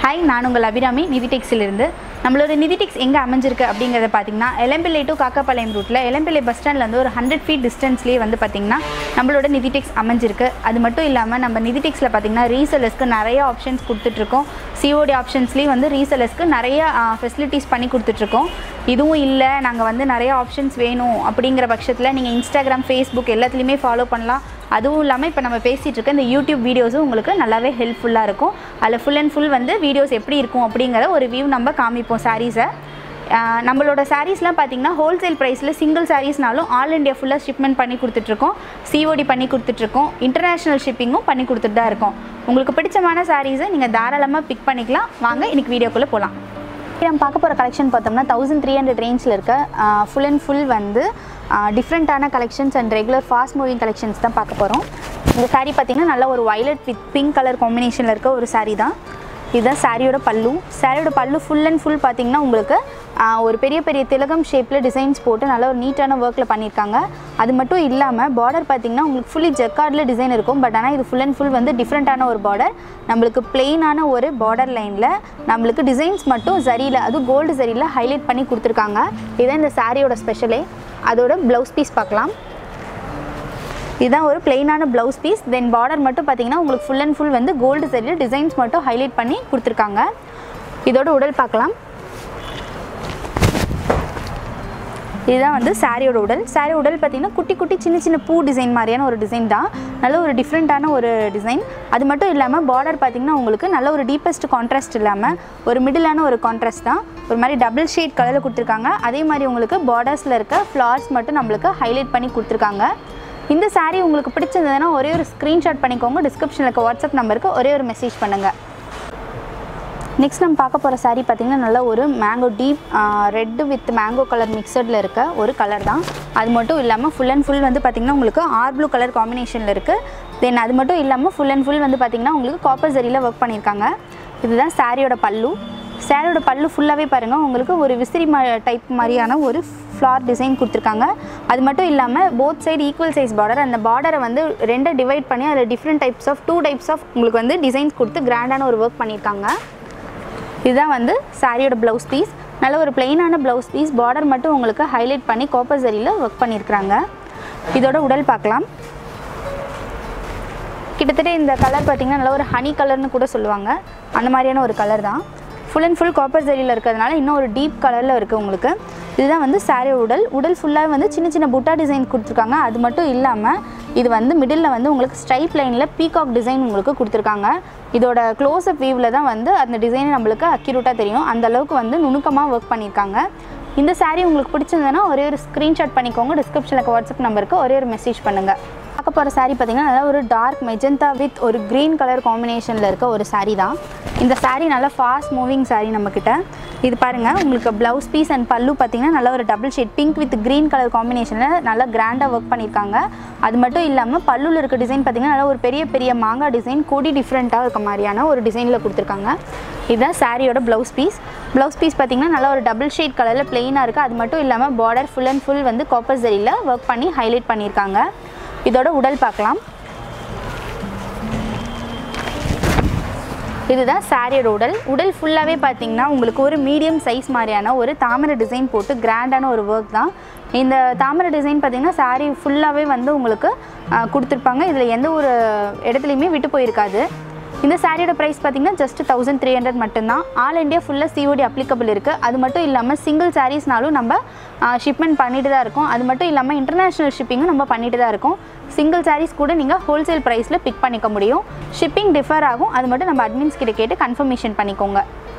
hi நான் உங்கள் அபிராமி நிதிடெக்ஸிலிருந்து நம்மளோட நிதிடெக்ஸ் எங்கே அமைஞ்சிருக்கு அப்படிங்கிறத பார்த்தீங்கன்னா எலம்பிள்ளை டு காக்காபாளையம் ரூட்டில் எலம்பிள்ளை பஸ் ஸ்டாண்ட்லேருந்து ஒரு ஹண்ட்ரட் ஃபீட் டிஸ்டன்ஸ்லேயே வந்து பார்த்திங்கன்னா நம்மளோட நிதிடெக்ஸ் அமைஞ்சிருக்கு அது மட்டும் இல்லாமல் நம்ம நிதிடெக்ஸில் பார்த்திங்கன்னா ரீசெலர்ஸ்க்கு நிறைய ஆப்ஷன்ஸ் கொடுத்துட்ருக்கோம் சிஓடி ஆப்ஷன்ஸ்லேயும் வந்து ரீசெலர்ஸ்க்கு நிறைய ஃபெசிலிட்டிஸ் பண்ணி கொடுத்துட்ருக்கோம் இதுவும் இல்லை நாங்கள் வந்து நிறைய ஆப்ஷன்ஸ் வேணும் அப்படிங்கிற பட்சத்தில் நீங்கள் இன்ஸ்டாகிராம் ஃபேஸ்புக் எல்லாத்துலேயுமே ஃபாலோ பண்ணலாம் அதுவும் இல்லாமல் இப்போ நம்ம பேசிகிட்டு இருக்க இந்த யூடியூப் வீடியோஸும் உங்களுக்கு நல்லாவே ஹெல்ப்ஃபுல்லாக இருக்கும் அதில் ஃபுல் அண்ட் ஃபுல் வந்து வீடியோஸ் எப்படி இருக்கும் அப்படிங்கிற ஒரு வியூ நம்ம காமிப்போம் சாரீஸை நம்மளோட சாரீஸ்லாம் பார்த்தீங்கன்னா ஹோல்சேல் ப்ரைஸில் சிங்கிள் சாரீஸ்னாலும் ஆல் இண்டியா ஃபுல்லாக ஷிப்மெண்ட் பண்ணி கொடுத்துட்ருக்கோம் சிஓடி பண்ணி கொடுத்துட்ருக்கோம் இன்டர்நேஷ்னல் ஷிப்பிங்கும் பண்ணி கொடுத்துட்டு தான் இருக்கோம் உங்களுக்கு பிடிச்சமான சாரீஸை நீங்கள் தாராளமாக பிக் பண்ணிக்கலாம் வாங்க இன்றைக்கி வீடியோக்குள்ளே போகலாம் நம்ம பார்க்க போகிற கலெக்ஷன் பார்த்தோம்னா தௌசண்ட் த்ரீ ஹண்ட்ரட் ரேஞ்சில் இருக்க ஃபுல் அண்ட் ஃபுல் வந்து டிஃப்ரெண்ட்டான collections and regular fast moving collections தான் பார்க்க போகிறோம் இந்த saree பார்த்தீங்கன்னா நல்ல ஒரு வயலட் வித் பிங்க் கலர் காம்பினேஷனில் இருக்க ஒரு saree தான் இதுதான் சாரியோட பல்லு சாரியோட பல்லு ஃபுல் அண்ட் ஃபுல் பார்த்தீங்கன்னா உங்களுக்கு ஆஹ், ஒரு பெரிய பெரிய திலகம் ஷேப்பில் டிசைன்ஸ் போட்டு நல்ல ஒரு நீட்டான ஒர்க்கில் பண்ணியிருக்காங்க அது மட்டும் இல்லாமல் பார்டர் பார்த்தீங்கன்னா உங்களுக்கு ஃபுல்லி ஜெக்கார்டில் டிசைன் இருக்கும் பட் ஆனால் இது ஃபுல் அண்ட் ஃபுல் வந்து டிஃப்ரெண்ட்டான ஒரு பார்டர் நம்மளுக்கு பிளெயினான ஒரு பார்டர் லைனில் நம்மளுக்கு டிசைன்ஸ் மட்டும் ஜரியில் அதுவும் கோல்டு ஜரியில் ஹைலைட் பண்ணி கொடுத்துருக்காங்க இதுதான் இந்த சாரியோட ஸ்பெஷலே அதோட ப்ளவுஸ் பீஸ் பார்க்கலாம் இதுதான் ஒரு பிளெயினான ப்ளவுஸ் பீஸ் தென் பார்டர் மட்டும் பார்த்தீங்கன்னா உங்களுக்கு ஃபுல் அண்ட் ஃபுல் வந்து கோல்டு சரியில் டிசைன்ஸ் மட்டும் ஹைலைட் பண்ணி கொடுத்துருக்காங்க இதோட உடல் பார்க்கலாம் இதுதான் வந்து சாரியோட உடல் சாரி உடல் பார்த்தீங்கன்னா குட்டி குட்டி சின்ன சின்ன பூ டிசைன் மாதிரியான ஒரு டிசைன் தான் நல்ல ஒரு டிஃப்ரெண்ட்டான ஒரு டிசைன் அது மட்டும் இல்லாமல் பார்டர் பார்த்தீங்கன்னா உங்களுக்கு நல்ல ஒரு டீப்பஸ்ட் கான்ட்ராஸ்ட் இல்லாமல் ஒரு மிடிலான ஒரு கான்ட்ராஸ்ட் தான் ஒரு மாதிரி டபுள் ஷேட் கலரில் கொடுத்துருக்காங்க அதே மாதிரி உங்களுக்கு பார்டர்ஸில் இருக்க ஃப்ளார்ஸ் மட்டும் நம்மளுக்கு ஹைலைட் பண்ணி கொடுத்துருக்காங்க இந்த saree உங்களுக்கு பிடிச்சிருந்ததுன்னா ஒரே ஒரு ஸ்க்ரீன்ஷாட் பண்ணிக்கோங்க டிஸ்கிரிப்ஷனில் இருக்க வாட்ஸ்அப் நம்பருக்கு ஒரே ஒரு மெசேஜ் பண்ணுங்கள் நெக்ஸ்ட் நம்ம பார்க்க போகிற saree பார்த்திங்கன்னா நல்ல ஒரு mango deep red with mango colour மிக்சடில் இருக்க ஒரு கலர் தான் அது மட்டும் இல்லாமல் ஃபுல் அண்ட் ஃபுல் வந்து பார்த்திங்கன்னா உங்களுக்கு ஆர் ப்ளூ கலர் காம்பினேஷனில் இருக்குது தென் அது மட்டும் இல்லாமல் ஃபுல் அண்ட் ஃபுல் வந்து பார்த்திங்கன்னா உங்களுக்கு காப்பர் சரியில் ஒர்க் பண்ணியிருக்காங்க இதுதான் சாரியோட பல்லு சாரியோட பல்லு ஃபுல்லாகவே பாருங்கள் உங்களுக்கு ஒரு விசிறி மா டைப் மாதிரியான ஒரு ஃப்ளார் டிசைன் கொடுத்துருக்காங்க அது மட்டும் இல்லாமல் both side equal size border அந்த பார்டரை வந்து ரெண்டை டிவைட் பண்ணி அதில் different types of two types of உங்களுக்கு வந்து டிசைன்ஸ் கொடுத்து கிராண்டான ஒரு ஒர்க் பண்ணியிருக்காங்க இதுதான் வந்து சாரியோட ப்ளவுஸ் பீஸ் நல்ல ஒரு பிளெயினான ப்ளவுஸ் பீஸ் பார்டர் மட்டும் உங்களுக்கு ஹைலைட் பண்ணி காப்பர் சரியில் ஒர்க் பண்ணியிருக்கிறாங்க இதோட உடல் பார்க்கலாம் கிட்டத்தட்ட இந்த கலர் பார்த்திங்கன்னா நல்ல ஒரு ஹனி கலர்னு கூட சொல்லுவாங்க அந்த மாதிரியான ஒரு கலர் தான் ஃபுல் அண்ட் ஃபுல் காப்பர் ஜரியில் இருக்கிறதுனால இன்னும் ஒரு டீப் கலரில் இருக்குது உங்களுக்கு இதுதான் வந்து சாரி உடல் உடல் ஃபுல்லாக வந்து சின்ன சின்ன புட்டா டிசைன் கொடுத்துருக்காங்க அது மட்டும் இல்லாமல் இது வந்து மிடில் வந்து உங்களுக்கு ஸ்ட்ரைப் லைனில் பீகாக் டிசைன் உங்களுக்கு கொடுத்துருக்காங்க இதோட க்ளோஸ்அப் வியூவில் தான் வந்து அந்த டிசைன் நம்மளுக்கு அக்யூரேட்டாக தெரியும் அந்த அளவுக்கு வந்து நுணுக்கமாக ஒர்க் பண்ணியிருக்காங்க இந்த saree உங்களுக்கு பிடிச்சிருந்ததுன்னா ஒரே ஒரு ஸ்க்ரீன்ஷாட் பண்ணிக்கோங்க டிஸ்கிரிப்ஷனில் இருக்க வாட்ஸ்அப் நம்பருக்கு ஒரே ஒரு மெசேஜ் பண்ணுங்கள் பார்க்க போகிற saree பார்த்தீங்கன்னா நல்லா ஒரு டார்க் மெஜந்தா வித் ஒரு க்ரீன் கலர் காம்பினேஷனில் இருக்க ஒரு saree தான் இந்த saree நல்லா ஃபாஸ்ட் மூவிங் saree நம்மக்கிட்ட இது பாருங்கள் உங்களுக்கு ப்ளவுஸ் பீஸ் அண்ட் பல்லு பார்த்தீங்கன்னா நல்ல ஒரு double shade pink with green colour காம்பினேஷனில் நல்லா கிராண்டாக ஒர்க் பண்ணியிருக்காங்க அது மட்டும் இல்லாமல் பல்லுல இருக்க டிசைன் பார்த்தீங்கன்னா நல்லா ஒரு பெரிய பெரிய மாங்காய் டிசைன் கொடி டிஃப்ரெண்ட்டாக இருக்க மாதிரியான ஒரு டிசைனில் கொடுத்துருக்காங்க இதுதான் சாரியோட ப்ளவுஸ் பீஸ் ப்ளவுஸ் பீஸ் பார்த்தீங்கன்னா நல்லா ஒரு டபுள் ஷேட் கலரில் பிளெயினாக இருக்குது அது மட்டும் இல்லாமல் பார்டர் ஃபுல் அண்ட் ஃபுல் வந்து காப்பர் சரியில் ஒர்க் பண்ணி ஹைலைட் பண்ணியிருக்காங்க இதோட உடல் பார்க்கலாம் இதுதான் சாரியோட உடல் உடல் ஃபுல்லாகவே பார்த்தீங்கன்னா உங்களுக்கு ஒரு மீடியம் சைஸ் மாதிரியான ஒரு தாமரை டிசைன் போட்டு கிராண்டான ஒரு ஒர்க் தான் இந்த தாமரை டிசைன் பார்த்தீங்கன்னா saree ஃபுல்லாகவே வந்து உங்களுக்கு ஆஹ், கொடுத்துருப்பாங்க இதில் எந்த ஒரு இடத்துலையுமே விட்டு போயிருக்காது இந்த சாரியோட ப்ரைஸ் பார்த்தீங்கன்னா ஜஸ்ட் தௌசண்ட் த்ரீ ஹண்ட்ரட் மட்டும்தான் ஆல் இண்டியா ஃபுல்லாக சிஓடி அப்ளிகபிள் இருக்குது அது மட்டும் இல்லாமல் சிங்கிள் சாரீஸ்னாலும் நம்ம ஷிப்மெண்ட் பண்ணிட்டு தான் இருக்கோம் அது மட்டும் இல்லாமல் இன்டர்நேஷ்னல் ஷிப்பிங்கும் நம்ம பண்ணிட்டு தான் இருக்கோம் சிங்கிள் சாரீஸ் கூட நீங்கள் ஹோல்சேல் ப்ரைஸில் பிக் பண்ணிக்க முடியும் ஷிப்பிங் டிஃபர் ஆகும் அது மட்டும் நம்ம அட்மின்ஸ் கிட்ட கேட்டு கன்ஃபர்மேஷன் பண்ணிக்கோங்க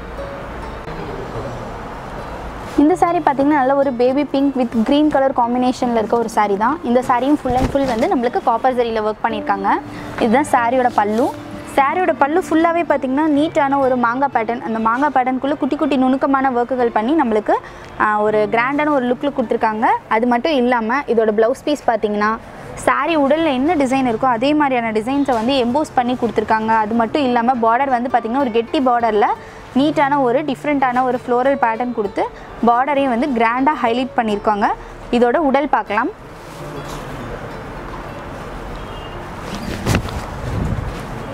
இந்த saree பார்த்தீங்கன்னா நல்ல ஒரு baby pink with green colour காம்பினேஷனில் இருக்க ஒரு saree தான் இந்த சாரியும் ஃபுல் அண்ட் ஃபுல் வந்து நம்மளுக்கு காப்பர் சரியில் ஒர்க் பண்ணியிருக்காங்க இதுதான் சாரியோட பல்லு சாரியோட பல்லு ஃபுல்லாகவே பார்த்தீங்கன்னா நீட்டான ஒரு மாங்காய் பேட்டர்ன் அந்த மாங்காய் பேட்டர்னுக்குள்ளே குட்டி குட்டி நுணுக்கமான ஒர்க்குகள் பண்ணி நம்மளுக்கு ஆஹ், ஒரு கிராண்டான ஒரு லுக்கில் கொடுத்துருக்காங்க அது மட்டும் இல்லாமல் இதோட ப்ளவுஸ் பீஸ் பார்த்தீங்கன்னா saree உடலில் என்ன டிசைன் இருக்கோ அதே மாதிரியான டிசைன்ஸை வந்து எம்போஸ் பண்ணி கொடுத்துருக்காங்க அது மட்டும் இல்லாமல் பார்டர் வந்து பார்த்திங்கன்னா ஒரு கெட்டி பார்டரில் நீட்டான ஒரு டிஃப்ரெண்ட்டான ஒரு ஃப்ளோரல் பேட்டர்ன் கொடுத்து பார்டரையும் வந்து கிராண்டாக ஹைலைட் பண்ணியிருக்காங்க இதோட உடல் பார்க்கலாம்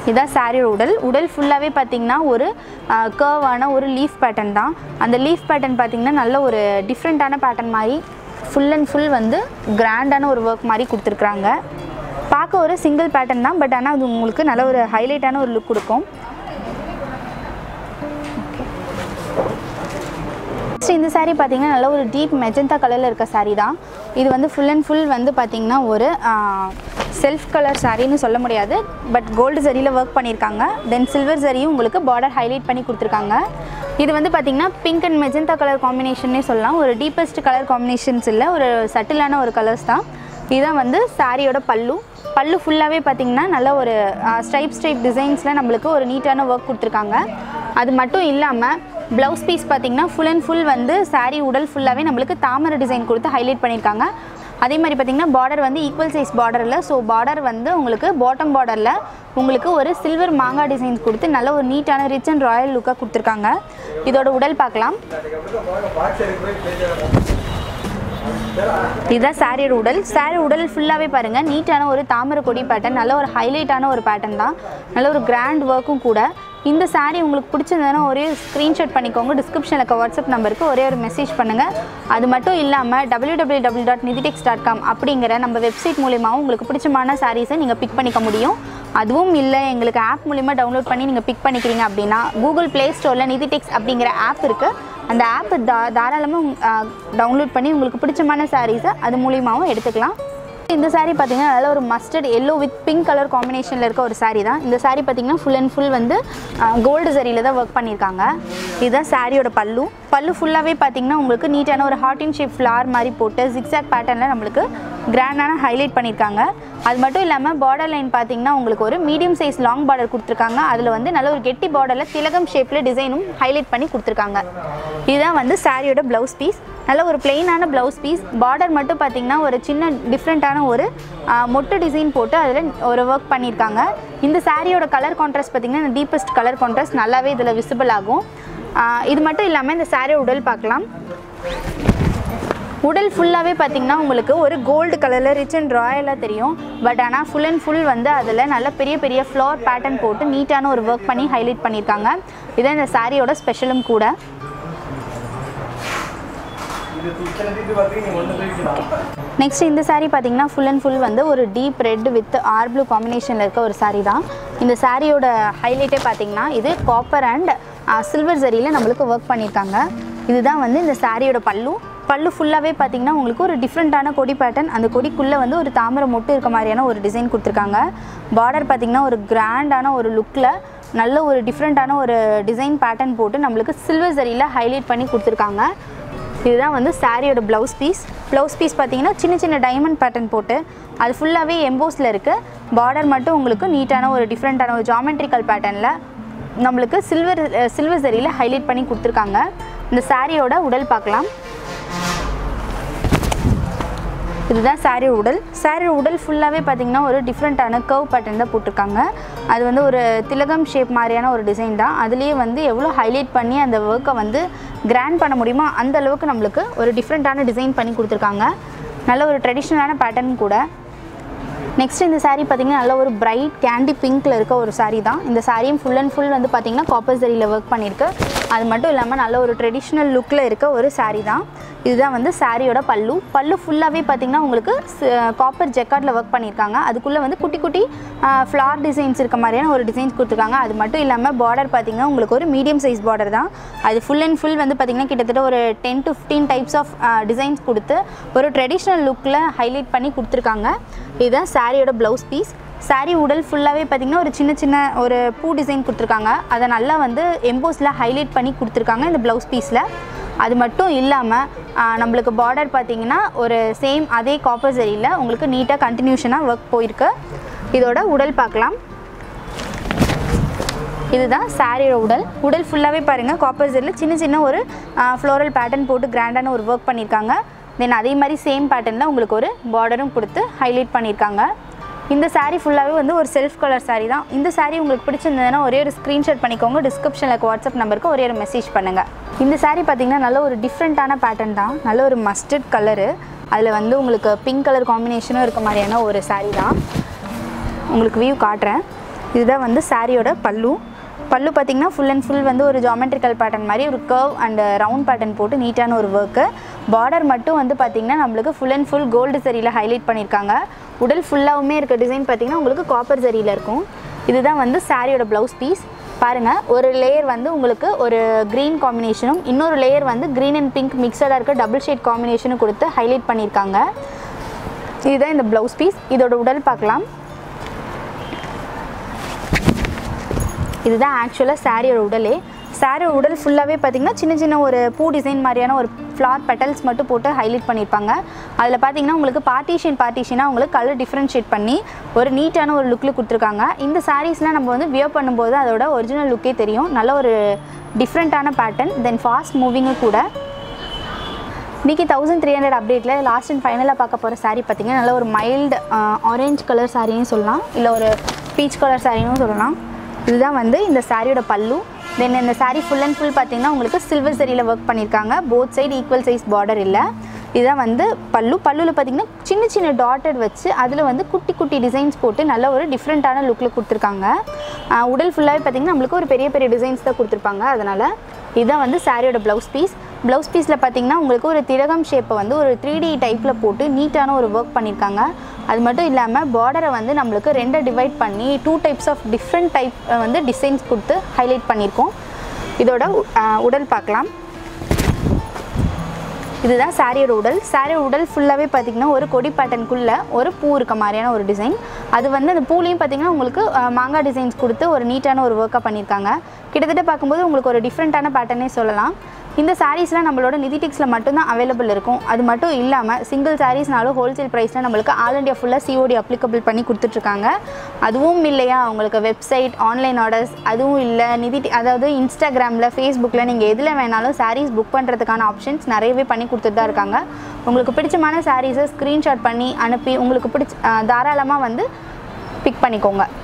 இதான் சாரியோட உடல் உடல் ஃபுல்லாகவே பார்த்தீங்கன்னா ஒரு கர்வான ஒரு லீஃப் பேட்டர்ன் தான் அந்த லீஃப் பேட்டர்ன் பார்த்தீங்கன்னா நல்ல ஒரு டிஃப்ரெண்ட்டான பேட்டர்ன் மாதிரி ஃபுல் அண்ட் ஃபுல் வந்து கிராண்டான ஒரு ஒர்க் மாதிரி கொடுத்துருக்குறாங்க பார்க்க ஒரு சிங்கிள் பேட்டர்ன் தான் பட் ஆனால் அது உங்களுக்கு நல்ல ஒரு ஹைலைட்டான ஒரு லுக் கொடுக்கும் நெக்ஸ்ட் இந்த saree பார்த்தீங்கன்னா நல்ல ஒரு டீப் மெஜந்தா கலரில் இருக்க saree தான் இது வந்து ஃபுல் அண்ட் ஃபுல் வந்து பார்த்தீங்கன்னா ஒரு செல்ஃப் கலர் சாரின்னு சொல்ல முடியாது பட் கோல்டு சரியில் ஒர்க் பண்ணியிருக்காங்க தென் சில்வர் சரியும் உங்களுக்கு பார்டர் ஹைலைட் பண்ணி கொடுத்துருக்காங்க இது வந்து பார்த்தீங்கன்னா பிங்க் அண்ட் மெஜந்தா கலர் காம்பினேஷன்னே சொல்லலாம் ஒரு டீப்பஸ்ட் கலர் காம்பினேஷன்ஸ் இல்லை ஒரு சட்டிலான ஒரு கலர்ஸ் தான் இதுதான் வந்து சாரியோட பல்லு பல்லு ஃபுல்லாகவே பார்த்தீங்கன்னா நல்ல ஒரு ஸ்ட்ரைப் ஸ்ட்ரைப் டிசைன்ஸில் நம்மளுக்கு ஒரு நீட்டான ஒர்க் கொடுத்துருக்காங்க அது மட்டும் இல்லாமல் ப்ளவுஸ் பீஸ் பார்த்தீங்கன்னா ஃபுல் அண்ட் ஃபுல் வந்து saree உடல் ஃபுல்லாகவே நம்மளுக்கு தாமரை டிசைன் கொடுத்து ஹைலைட் பண்ணியிருக்காங்க அதே மாதிரி பார்த்தீங்கன்னா பார்டர் வந்து ஈக்குவல் சைஸ் பார்டரில் ஸோ பார்டர் வந்து உங்களுக்கு பாட்டம் பார்டரில் உங்களுக்கு ஒரு சில்வர் மாங்காய் டிசைன்ஸ் கொடுத்து நல்ல ஒரு நீட்டான ரிச் அண்ட் ராயல் லுக்காக கொடுத்துருக்காங்க இதோட உடல் பார்க்கலாம் இதுதான் சாரியோட உடல் சாரி உடல் ஃபுல்லாகவே பாருங்கள் நீட்டான ஒரு தாமரை கொடி பேட்டர்ன் நல்ல ஒரு ஹைலைட்டான ஒரு பேட்டர்ன் தான் நல்ல ஒரு கிராண்ட் ஒர்க்கும் கூட இந்த saree உங்களுக்கு பிடிச்சிருந்ததுன்னா ஒரே ஸ்க்ரீன்ஷாட் பண்ணிக்கோங்க டிஸ்கிரிப்ஷனில் இருக்க வாட்ஸ்அப் நம்பருக்கு ஒரே ஒரு மெசேஜ் பண்ணுங்கள் அது மட்டும் இல்லாமல் W W W dot Nithitex dot com அப்படிங்கிற நம்ம வெப்சைட் மூலியமாகவும் உங்களுக்கு பிடிச்சமான சாரீஸை நீங்கள் பிக் பண்ணிக்க முடியும் அதுவும் இல்லை எங்களுக்கு ஆப் மூலிமா டவுன்லோட் பண்ணி நீங்கள் பிக் பண்ணிக்கிறீங்க அப்படின்னா கூகுள் ப்ளே ஸ்டோரில் நிதிடெக்ஸ் அப்படிங்கிற ஆப் இருக்குது அந்த ஆப் தா தாராளமாக டவுன்லோட் பண்ணி உங்களுக்கு பிடிச்சமான சாரீஸை அது மூலியமாகவும் எடுத்துக்கலாம் இந்த saree பார்த்தீங்கன்னா நல்ல ஒரு mustard yellow with pink colour காம்பினேஷனில் இருக்க ஒரு saree தான் இந்த saree பார்த்தீங்கன்னா ஃபுல் அண்ட் ஃபுல் வந்து கோல்டு சரியில் தான் ஒர்க் பண்ணியிருக்காங்க இதுதான் சாரியோட பல்லு பல்லு ஃபுல்லாகவே பார்த்தீங்கன்னா உங்களுக்கு நீட்டான ஒரு ஹார்ட் இன் ஷேப் ஃப்ளார் மாதிரி போட்டு ஜிக்ஸாக் பேட்டர்னில் நம்மளுக்கு கிராண்டான ஹைலைட் பண்ணியிருக்காங்க அது மட்டும் இல்லாமல் பார்டர் லைன் பார்த்தீங்கன்னா உங்களுக்கு ஒரு மீடியம் சைஸ் லாங் பார்டர் கொடுத்துருக்காங்க அதில் வந்து நல்ல ஒரு கெட்டி பார்டரில் திலகம் ஷேப்பில் டிசைனும் ஹைலைட் பண்ணி கொடுத்துருக்காங்க இதுதான் வந்து சாரியோட ப்ளவுஸ் பீஸ் நல்ல ஒரு பிளெயினான ப்ளவுஸ் பீஸ் பார்டர் மட்டும் பார்த்தீங்கன்னா ஒரு சின்ன டிஃப்ரெண்ட்டான ஒரு ஆ, மொட்டு டிசைன் போட்டு அதில் ஒரு ஒர்க் பண்ணியிருக்காங்க இந்த சாரியோட கலர் கான்ட்ராஸ்ட் பார்த்தீங்கன்னா டீப்பஸ்ட் கலர் கான்ட்ராஸ்ட் நல்லாவே இதில் விசிபிள் ஆகும் ஆ, இது மட்டும் இல்லாமல் இந்த சாரியோட உடல் பார்க்கலாம் உடல் ஃபுல்லாகவே பார்த்தீங்கன்னா உங்களுக்கு ஒரு கோல்டு கலரில் ரிச் அண்ட் ராயலாக தெரியும் பட் ஆனால் ஃபுல் அண்ட் ஃபுல் வந்து அதில் நல்ல பெரிய பெரிய ஃப்ளவர் பேட்டர்ன் போட்டு நீட்டான ஒரு ஒர்க் பண்ணி ஹைலைட் பண்ணியிருக்காங்க இதான் இந்த சாரியோட ஸ்பெஷலும் கூட நெக்ஸ்ட் இந்த saree பார்த்தீங்கன்னா ஃபுல் அண்ட் ஃபுல் வந்து ஒரு deep red with or blue காம்பினேஷனில் இருக்க ஒரு saree தான் இந்த சாரியோட ஹைலைட்டே பார்த்தீங்கன்னா இது காப்பர் அண்ட் சில்வர் சரியில் நம்மளுக்கு ஒர்க் பண்ணியிருக்காங்க இதுதான் வந்து இந்த சாரியோட பல்லு பல்லு ஃபுல்லாகவே பார்த்தீங்கன்னா உங்களுக்கு ஒரு டிஃப்ரெண்ட்டான கொடி பேட்டர்ன் அந்த கொடிக்குள்ளே வந்து ஒரு தாமரை மொட்டு இருக்க மாதிரியான ஒரு டிசைன் கொடுத்துருக்காங்க பார்டர் பார்த்தீங்கன்னா ஒரு கிராண்டான ஒரு லுக்கில் நல்ல ஒரு டிஃப்ரெண்ட்டான ஒரு டிசைன் பேட்டர்ன் போட்டு நம்மளுக்கு சில்வர் சரியில் ஹைலைட் பண்ணி கொடுத்துருக்காங்க இதுதான் வந்து சாரியோட ப்ளவுஸ் பீஸ் ப்ளவுஸ் பீஸ் பார்த்தீங்கன்னா சின்ன சின்ன டைமண்ட் பேட்டர்ன் போட்டு அது ஃபுல்லாகவே எம்போஸில் இருக்குது பார்டர் மட்டும் உங்களுக்கு நீட்டான ஒரு டிஃப்ரெண்ட்டான ஒரு ஜாமெட்ரிக்கல் பேட்டர்னில் நம்மளுக்கு சில்வர் சில்வர் சரியில் ஹைலைட் பண்ணி கொடுத்துருக்காங்க இந்த சாரியோட உடல் பார்க்கலாம் இதுதான் சாரி உடல் சாரி உடல் ஃபுல்லாகவே பார்த்தீங்கன்னா ஒரு டிஃப்ரெண்ட்டான கர்வ் பேட்டர்ன் தான் போட்டிருக்காங்க அது வந்து ஒரு திலகம் ஷேப் மாதிரியான ஒரு டிசைன் தான் அதுலேயே வந்து எவ்வளோ ஹைலைட் பண்ணி அந்த ஒர்க்கை வந்து கிராண்ட் பண்ண முடியுமோ அந்த அளவுக்கு நம்மளுக்கு ஒரு டிஃப்ரெண்ட்டான டிசைன் பண்ணி கொடுத்துருக்காங்க நல்ல ஒரு ட்ரெடிஷ்னலான பேட்டர்ன் கூட நெக்ஸ்ட் இந்த saree பார்த்தீங்கன்னா நல்ல ஒரு பிரைட் கேண்டி பிங்க்கில் இருக்க ஒரு saree தான் இந்த சாரியும் ஃபுல் அண்ட் ஃபுல் வந்து பார்த்தீங்கன்னா காப்பர் சரியில் ஒர்க் பண்ணியிருக்கு அது மட்டும் இல்லாமல் நல்ல ஒரு ட்ரெடிஷ்னல் லுக்கில் இருக்க ஒரு saree தான் இதுதான் வந்து சாரியோட பல்லு பல்லு ஃபுல்லாகவே பார்த்தீங்கன்னா உங்களுக்கு காப்பர் ஜெக்கார்டில் ஒர்க் பண்ணியிருக்காங்க அதுக்குள்ளே வந்து குட்டி குட்டி ஃப்ளார் டிசைன்ஸ் இருக்க மாதிரியான ஒரு டிசைன்ஸ் கொடுத்துருக்காங்க அது மட்டும் இல்லாமல் பார்டர் பார்த்தீங்கன்னா உங்களுக்கு ஒரு மீடியம் சைஸ் பார்டர் தான் அது ஃபுல் அண்ட் ஃபுல் வந்து பார்த்தீங்கன்னா கிட்டத்தட்ட ஒரு ten to fifteen types of designs கொடுத்து ஒரு ட்ரெடிஷ்னல் லுக்கில் ஹைலைட் பண்ணி கொடுத்துருக்காங்க இதுதான் சாரியோட ப்ளவுஸ் பீஸ் saree உடல் ஃபுல்லாகவே பார்த்தீங்கன்னா ஒரு சின்ன சின்ன ஒரு பூ டிசைன் கொடுத்துருக்காங்க அதை நல்லா வந்து எம்போஸில் ஹைலைட் பண்ணி கொடுத்துருக்காங்க இந்த ப்ளவுஸ் பீஸில் அது மட்டும் இல்லாமல் நம்மளுக்கு பார்டர் பார்த்தீங்கன்னா ஒரு சேம் அதே காப்பர் சரியில் உங்களுக்கு நீட்டாக கண்டினியூஷனாக ஒர்க் போயிருக்கு இதோட உடல் பார்க்கலாம் இதுதான் சாரியோட உடல் உடல் ஃபுல்லாகவே பாருங்கள் காப்பர் சரியில் சின்ன சின்ன ஒரு ஃப்ளோரல் பேட்டர்ன் போட்டு கிராண்டான ஒரு ஒர்க் பண்ணியிருக்காங்க தென் அதே மாதிரி சேம் பேட்டர்னில் உங்களுக்கு ஒரு பார்டரும் கொடுத்து ஹைலைட் பண்ணியிருக்காங்க இந்த saree ஃபுல்லாகவே வந்து ஒரு செல்ஃப் கலர் saree தான் இந்த saree உங்களுக்கு பிடிச்சிருந்ததுன்னா ஒரே ஒரு ஸ்க்ரீன்ஷாட் பண்ணிக்கோங்க டிஸ்கிரிப்ஷனில் இருக்க வாட்ஸ்அப் நம்பருக்கு ஒரே ஒரு மெசேஜ் பண்ணுங்கள் இந்த saree பார்த்தீங்கன்னா நல்ல ஒரு டிஃப்ரெண்ட்டான பேட்டர்ன் தான் நல்ல ஒரு மஸ்டர்ட் கலரு அதில் வந்து உங்களுக்கு பிங்க் கலர் காம்பினேஷனும் இருக்க மாதிரியான ஒரு saree தான் உங்களுக்கு வியூ காட்டுறேன் இதுதான் வந்து சாரியோட பல்லு பல்லு பார்த்திங்கன்னா ஃபுல் அண்ட் ஃபுல் வந்து ஒரு ஜாமெட்ரிக்கல் பேட்டர்ன் மாதிரி ஒரு கர்வ் அண்ட் ரவுண்ட் பேட்டர்ன் போட்டு நீட்டான ஒரு ஒர்க்கு பார்டர் மட்டும் வந்து பார்த்திங்கன்னா நம்மளுக்கு ஃபுல் அண்ட் ஃபுல் கோல்டு சரியில் ஹைலைட் பண்ணியிருக்காங்க உடல் ஃபுல்லாகவுமே இருக்க டிசைன் பார்த்திங்கன்னா உங்களுக்கு காப்பர் சரியில் இருக்கும் இதுதான் வந்து சாரியோட ப்ளவுஸ் பீஸ் பாருங்கள் ஒரு லேயர் வந்து உங்களுக்கு ஒரு க்ரீன் காம்பினேஷனும் இன்னொரு லேயர் வந்து க்ரீன் அண்ட் பிங்க் மிக்சடாக இருக்க டபுள் ஷேட் காம்பினேஷனும் கொடுத்து ஹைலைட் பண்ணியிருக்காங்க இதுதான் இந்த ப்ளவுஸ் பீஸ் இதோட உடல் பார்க்கலாம் இதுதான் ஆக்சுவலாக சாரியோட உடலே சாரியோட உடல் ஃபுல்லாகவே பார்த்திங்கன்னா சின்ன சின்ன ஒரு பூ டிசைன் மாதிரியான ஒரு ஃப்ளார் பெட்டல்ஸ் மட்டும் போட்டு ஹைலைட் பண்ணியிருப்பாங்க அதில் பார்த்தீங்கன்னா உங்களுக்கு பார்ட்டிஷன் பார்ட்டிஷனாக உங்களுக்கு கலர் டிஃப்ரென்ஷியேட் பண்ணி ஒரு நீட்டான ஒரு லுக்கில் கொடுத்துருக்காங்க இந்த சாரீஸ்லாம் நம்ம வந்து வியர் பண்ணும்போது அதோட ஒரிஜினல் லுக்கே தெரியும் நல்ல ஒரு டிஃப்ரெண்ட்டான பேட்டர்ன் தென் ஃபாஸ்ட் மூவிங்கும் கூட இன்றைக்கி தௌசண்ட் த்ரீ ஹண்ட்ரட் அப்டேட்டில் லாஸ்ட் அண்ட் ஃபைனலாக பார்க்க போகிற saree பார்த்தீங்கன்னா நல்ல ஒரு மைல்டு ஆரஞ்சு கலர் சாரின்னு சொல்லலாம் இல்லை ஒரு பீச் கலர் சாரின்னு சொல்லலாம் இதுதான் வந்து இந்த சாரியோட பல்லு தென் இந்த saree ஃபுல் அண்ட் ஃபுல் பார்த்தீங்கன்னா உங்களுக்கு சில்வர் சரியில் ஒர்க் பண்ணியிருக்காங்க both side equal size border இல்லை இதுதான் வந்து பல்லு பல்லுவில் பார்த்தீங்கன்னா சின்ன சின்ன டாட்டட் வச்சு அதில் வந்து குட்டி குட்டி டிசைன்ஸ் போட்டு நல்ல ஒரு டிஃப்ரெண்ட்டான லுக்கில் கொடுத்துருக்காங்க ஆஹ் உடல் ஃபுல்லாகவே பார்த்தீங்கன்னா நம்மளுக்கு ஒரு பெரிய பெரிய டிசைன்ஸ் தான் கொடுத்துருப்பாங்க அதனால் இதுதான் வந்து சாரியோட ப்ளவுஸ் பீஸ் ப்ளவுஸ் பீஸில் பார்த்தீங்கன்னா உங்களுக்கு ஒரு திலகம் ஷேப்பை வந்து ஒரு த்ரீ டி டைப்பில் போட்டு நீட்டான ஒரு ஒர்க் பண்ணியிருக்காங்க அது மட்டும் இல்லாமல் பார்டரை வந்து நம்மளுக்கு ரெண்டை டிவைட் பண்ணி two types of different type வந்து டிசைன்ஸ் கொடுத்து ஹைலைட் பண்ணியிருக்கோம் இதோட ஆஹ் உடல் பார்க்கலாம் இதுதான் சாரியோட உடல் சாரியோட உடல் ஃபுல்லாகவே பார்த்தீங்கன்னா ஒரு கொடி பேட்டர்னுக்குள்ளே ஒரு பூ இருக்க மாதிரியான ஒரு டிசைன் அது வந்து அந்த பூலையும் பார்த்தீங்கன்னா உங்களுக்கு அஹ், மாங்காய் டிசைன்ஸ் கொடுத்து ஒரு நீட்டான ஒரு ஒர்க்காக பண்ணியிருக்காங்க கிட்டத்தட்ட பார்க்கும்போது உங்களுக்கு ஒரு டிஃப்ரெண்ட்டான பேட்டர்னே சொல்லலாம் இந்த சாரீஸ்லாம் நம்மளோட நிதிடிக்ஸில் மட்டும்தான் அவைலபிள் இருக்கும் அது மட்டும் இல்லாமல் சிங்கிள் சாரீஸ்னாலும் ஹோல்சேல் ப்ரைஸில் நம்மளுக்கு ஆல் இண்டியா ஃபுல்லாக சிஓடி அப்ளிகபிள் பண்ணி கொடுத்துட்ருக்காங்க அதுவும் இல்லையா உங்களுக்கு வெப்சைட் ஆன்லைன் ஆர்டர்ஸ் அதுவும் இல்லை நிதி அதாவது இன்ஸ்டாகிராமில் ஃபேஸ்புக்கில் நீங்கள் எதில் வேணாலும் சாரீஸ் புக் பண்ணுறதுக்கான ஆப்ஷன்ஸ் நிறையவே பண்ணி கொடுத்துட்டு தான் இருக்காங்க உங்களுக்கு பிடிச்சமான சாரீஸை ஸ்க்ரீன்ஷாட் பண்ணி அனுப்பி உங்களுக்கு பிடிச்ச தாராளமாக வந்து பிக் பண்ணிக்கோங்க